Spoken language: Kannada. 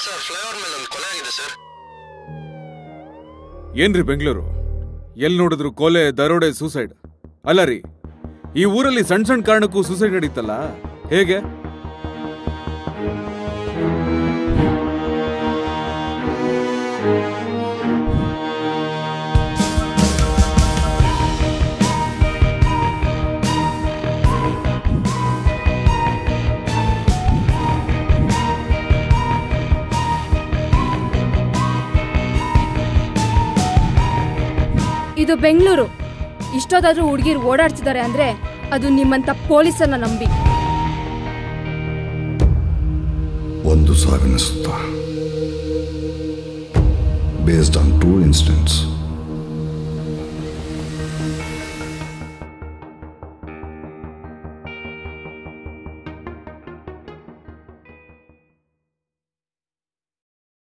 ಸರ್ ಫ್ಲೈಓವರ್ ಮೇಲೆ ಒಂದು ಕೊಲೆ ಆಗಿದೆ ಸರ್ ಏನ್ರಿ ಬೆಂಗಳೂರು ಎಲ್ಲಿ ನೋಡಿದ್ರು ಕೊಲೆ ದರೋಡೆ ಸೂಸೈಡ್ ಅಲ್ಲ ರೀ ಈ ಊರಲ್ಲಿ ಸಣ್ಣ ಸಣ್ಣ ಕಾರಣಕ್ಕೂ ಸೂಸೈಡ್ ನಡೀತಲ್ಲ ಹೇಗೆ ಇದು ಬೆಂಗಳೂರು ಇಷ್ಟೊತ್ತಾದ್ರೂ ಹುಡುಗಿರು ಓಡಾಡ್ತಿದ್ದಾರೆ ಅಂದ್ರೆ ಅದು ನಿಮ್ಮಂತ ಪೊಲೀಸನ್ನ ನಂಬಿ ಒಂದು ಸಾವಿನ ಸುತ್ತ ಬೇಸ್ಡ್ ಆನ್ ಟೂ ಇನ್ಸಿಡೆಂಟ್ಸ್